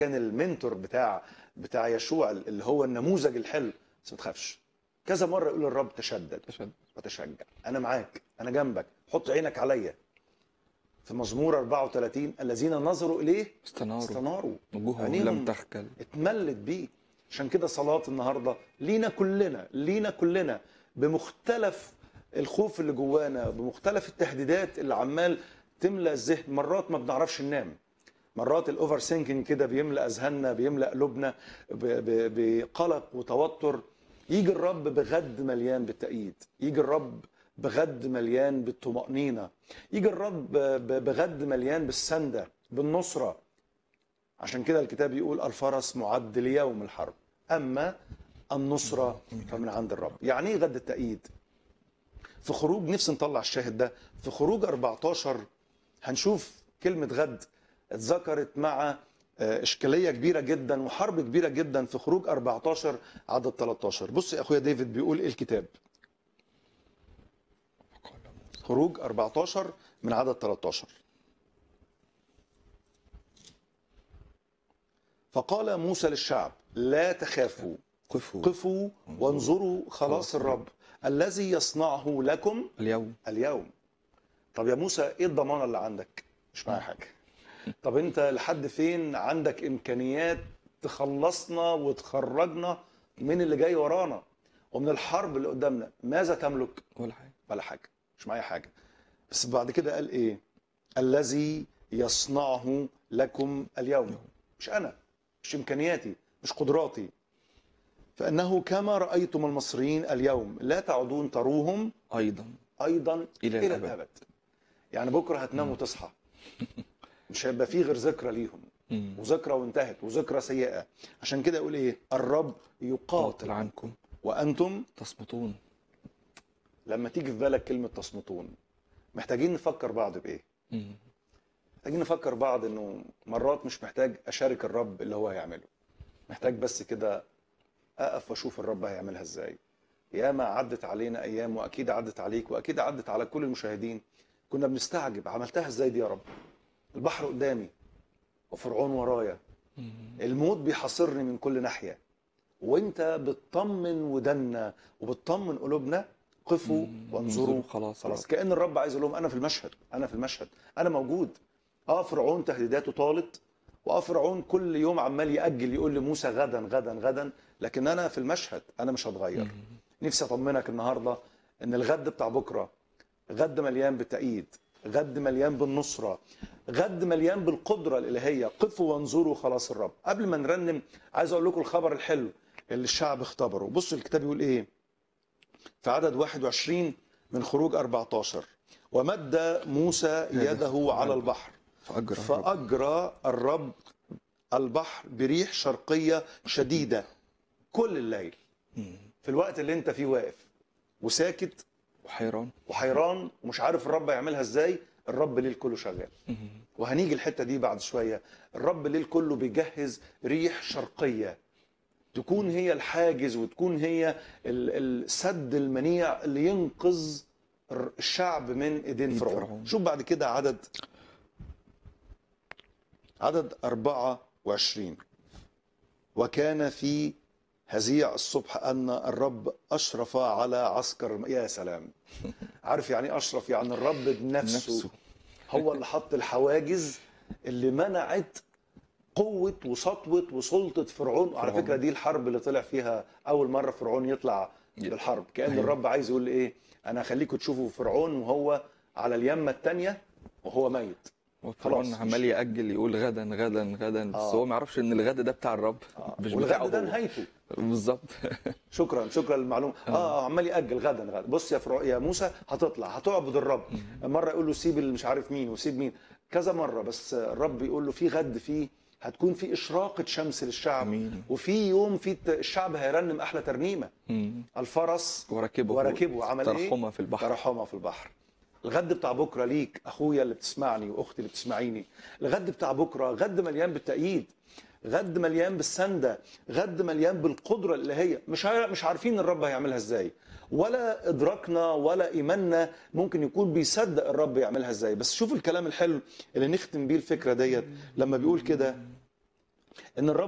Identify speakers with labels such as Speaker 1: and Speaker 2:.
Speaker 1: كان المنتور بتاع بتاع يشوع اللي هو النموذج الحلو بس ما تخافش كذا مره يقول الرب تشدد
Speaker 2: تشد
Speaker 1: وتشجع انا معاك انا جنبك حط عينك عليا في مزمور 34 الذين نظروا اليه
Speaker 2: استناروا
Speaker 1: استناروا
Speaker 2: وجوههم
Speaker 1: عينيهم
Speaker 2: لم تخجل
Speaker 1: اتملت بيه عشان كده صلاة النهاردة لينا كلنا لينا كلنا بمختلف الخوف اللي جوانا بمختلف التهديدات اللي عمال تملى الذهن مرات ما بنعرفش ننام مرات الاوفر سينكينج كده بيملى اذهاننا بيملى قلوبنا ب- ب- بقلق وتوتر يجي الرب بغد مليان بالتأييد يجي الرب بغد مليان بالطمأنينة يجي الرب ب- بغد مليان بالسندة بالنصرة عشان كده الكتاب يقول الفرس معد ليوم الحرب اما النصره فمن عند الرب يعني ايه غد التأييد في خروج نفسي نطلع الشاهد ده في خروج 14 هنشوف كلمه غد اتذكرت مع آه، اشكاليه كبيره جدا وحرب كبيره جدا في خروج 14 عدد 13 بص يا اخويا ديفيد بيقول ايه الكتاب
Speaker 2: فقال موسى
Speaker 1: خروج 14 من عدد 13 فقال موسى للشعب لا تخافوا
Speaker 2: قفوا
Speaker 1: قفوا وانظروا خلاص الرب الذي يصنعه لكم
Speaker 2: اليوم
Speaker 1: اليوم طب يا موسى ايه الضمانه اللي عندك مش معايا حاجه طب انت لحد فين عندك امكانيات تخلصنا وتخرجنا من اللي جاي ورانا ومن الحرب اللي قدامنا ماذا تملك
Speaker 2: ولا حاجه
Speaker 1: ولا حاجه مش معايا حاجه بس بعد كده قال ايه الذي يصنعه لكم اليوم مش انا مش امكانياتي مش قدراتي فانه كما رايتم المصريين اليوم لا تعودون تروهم
Speaker 2: ايضا
Speaker 1: ايضا
Speaker 2: إلى
Speaker 1: الى
Speaker 2: الأبد.
Speaker 1: الابد يعني بكره هتنام وتصحى مش هيبقى فيه غير ذكرى ليهم
Speaker 2: مم.
Speaker 1: وذكرى وانتهت وذكرى سيئه عشان كده يقول ايه الرب يقاتل
Speaker 2: قاتل عنكم
Speaker 1: وانتم
Speaker 2: تصمتون
Speaker 1: لما تيجي في بالك كلمه تصمتون محتاجين نفكر بعض بايه
Speaker 2: مم.
Speaker 1: محتاجين نفكر بعض انه مرات مش محتاج اشارك الرب اللي هو هيعمله محتاج بس كده اقف واشوف الرب هيعملها ازاي ياما عدت علينا ايام واكيد عدت عليك واكيد عدت على كل المشاهدين كنا بنستعجب عملتها ازاي دي يا رب البحر قدامي وفرعون ورايا
Speaker 2: مم.
Speaker 1: الموت بيحاصرني من كل ناحيه وانت بتطمن ودنا وبتطمن قلوبنا قفوا
Speaker 2: مم.
Speaker 1: وانظروا
Speaker 2: خلاص
Speaker 1: خلاص
Speaker 2: خلاص
Speaker 1: كان الرب عايز يقول لهم انا في المشهد انا في المشهد انا موجود اه فرعون تهديداته طالت واه فرعون كل يوم عمال ياجل يقول لموسى غدا غدا غدا لكن انا في المشهد انا مش هتغير نفسي اطمنك النهارده ان الغد بتاع بكره غد مليان بالتأييد غد مليان بالنصرة غد مليان بالقدرة الإلهية قفوا وانظروا خلاص الرب قبل ما نرنم عايز أقول لكم الخبر الحلو اللي الشعب اختبره بصوا الكتاب يقول إيه في عدد 21 من خروج 14 ومد موسى يده على البحر
Speaker 2: فاجرى الرب.
Speaker 1: فأجرى الرب البحر بريح شرقية شديدة كل الليل
Speaker 2: مم.
Speaker 1: في الوقت اللي انت فيه واقف وساكت
Speaker 2: وحيران
Speaker 1: وحيران ومش عارف الرب هيعملها ازاي الرب ليل كله شغال
Speaker 2: مم.
Speaker 1: وهنيجي الحته دي بعد شويه الرب ليل كله بيجهز ريح شرقيه تكون هي الحاجز وتكون هي ال- السد المنيع اللي ينقذ الر- الشعب من ايدين
Speaker 2: إيد
Speaker 1: فرعون
Speaker 2: فرعون.
Speaker 1: شوف بعد كده عدد عدد 24 وكان في هزيع الصبح ان الرب اشرف على عسكر يا سلام عارف يعني ايه اشرف يعني الرب بنفسه
Speaker 2: نفسه.
Speaker 1: هو اللي حط الحواجز اللي منعت قوة وسطوة وسلطة فرعون على
Speaker 2: فرعون.
Speaker 1: فكرة دي الحرب اللي طلع فيها أول مرة فرعون يطلع بالحرب كأن
Speaker 2: أيوة.
Speaker 1: الرب عايز يقول إيه أنا هخليكم تشوفوا فرعون وهو على اليمة التانية وهو ميت
Speaker 2: وفرعون
Speaker 1: خلاص،
Speaker 2: عمال ياجل يقول غدا غدا غدا بس
Speaker 1: آه.
Speaker 2: هو ما يعرفش ان الغد ده بتاع الرب مش بتاعه
Speaker 1: والغد ده
Speaker 2: هو.
Speaker 1: نهايته
Speaker 2: بالظبط
Speaker 1: شكرا شكرا للمعلومه اه عمال ياجل غدا غدا بص يا فرع يا موسى هتطلع هتعبد الرب مره يقول له سيب اللي مش عارف مين وسيب مين كذا مره بس الرب يقول له في غد فيه هتكون في اشراقه شمس للشعب
Speaker 2: امين
Speaker 1: وفي يوم في الت- الشعب هيرنم احلى ترنيمه
Speaker 2: مم.
Speaker 1: الفرس
Speaker 2: وركبه
Speaker 1: وركبه عمل ايه
Speaker 2: ترحمه في البحر
Speaker 1: ترحمه في البحر الغد بتاع بكره ليك اخويا اللي بتسمعني واختي اللي بتسمعيني الغد بتاع بكره غد مليان بالتأييد غد مليان بالسندة غد مليان بالقدرة الإلهية مش عار- مش عارفين الرب هيعملها ازاي ولا ادراكنا ولا ايماننا ممكن يكون بيصدق الرب يعملها ازاي بس شوف الكلام الحلو اللي نختم بيه الفكرة ديت لما بيقول كده ان الرب